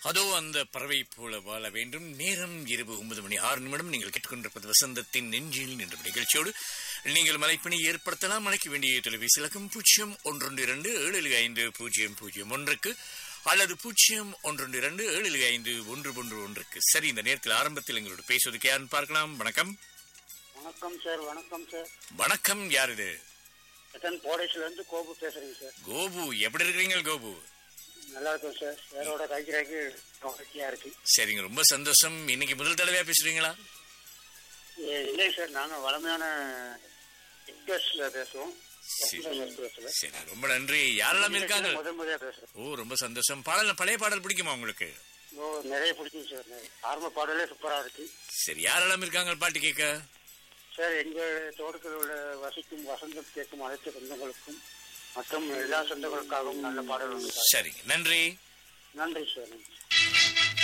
அதோ அந்த பறவை போல வாழ வேண்டும் நேரம் இரவு ஒன்பது மணி ஆறு நிமிடம் நீங்கள் கேட்டுக்கொண்டிருப்பது வசந்தத்தின் நெஞ்சில் என்ற நிகழ்ச்சியோடு நீங்கள் மலைப்பணி ஏற்படுத்தலாம் அழைக்க வேண்டிய தொலைபேசி இலக்கம் பூஜ்ஜியம் ஒன்றொன்று இரண்டு ஏழு ஐந்து பூஜ்ஜியம் பூஜ்ஜியம் ஒன்றுக்கு அல்லது பூஜ்ஜியம் ஒன்றொன்று இரண்டு ஏழு ஐந்து ஒன்று ஒன்று ஒன்றுக்கு சரி இந்த நேரத்தில் ஆரம்பத்தில் எங்களோட பேசுவதற்கு யாருன்னு பார்க்கலாம் வணக்கம் வணக்கம் சார் வணக்கம் சார் வணக்கம் யார் இது எத்தன் போடேஸ்ல இருந்து கோபு பேசுறேங்க சார் கோபு எப்படி இருக்கிறீங்க கோபு நல்லா இருக்கும் சார் சாரோட கைக்கிறக்கு மகிழ்ச்சியா இருக்கு சரிங்க ரொம்ப சந்தோஷம் இன்னைக்கு முதல் தடவையா பேசுறீங்களா ஏ, இல்லை சார் நாங்க வளமையான எக்ஸ்பிரஸ்ல பேசுவோம் சரி. எக்ஸ்பிரஸ்ல சரி ரொம்ப நன்றி யாரெல்லாம் இருக்காங்க முதல் முறையா பேசுறேன் ஓ ரொம்ப சந்தோஷம் பாடல் பழைய பாடல் பிடிக்குமா உங்களுக்கு ஓ நிறைய பிடிக்கும் சார் நிறைய. ஆரம்ப பாடலே சூப்பரா இருக்கு சரி யாரெல்லாம் இருக்காங்க பாட்டு கேட்க சார் எங்க தோட்டத்தில் உள்ள வசிக்கும் வசந்தம் கேட்கும் அனைத்து சொந்தங்களுக்கும் மற்றும் எல்லா சொந்தங்களுக்காகவும் நல்ல பாடல் உண்டு சார் சரிங்க நன்றி நன்றி சார் நன்றி